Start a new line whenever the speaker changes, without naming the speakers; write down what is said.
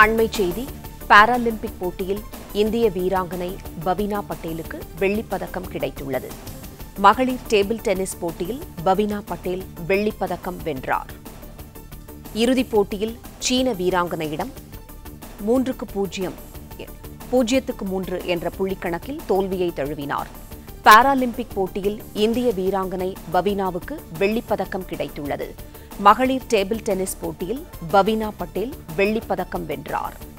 அண்மைச் செய்தி பாராலிம்பிக் போட்டியில் இந்திய வீராங்கனை பவினா பட்டேலுக்கு வெள்ளிப் பதக்கம் கிடைத்துள்ளது மகளிர் டேபிள் டென்னிஸ் போட்டியில் பவினா பட்டேல் வெள்ளிப் பதக்கம் வென்றார் இறுதிப் போட்டியில் சீன வீராங்கனையிடம் மூன்றுக்கு பூஜ்ஜியம் பூஜ்ஜியத்துக்கு மூன்று என்ற புள்ளிக்கணக்கில் தோல்வியை தழுவினார் பாராலிம்பிக் போட்டியில் இந்திய வீராங்கனை பவினாவுக்கு வெள்ளிப் பதக்கம் கிடைத்துள்ளது மகளிர் டேபிள் டென்னிஸ் போட்டியில் பவினா பட்டேல் வெள்ளிப் பதக்கம் வென்றார்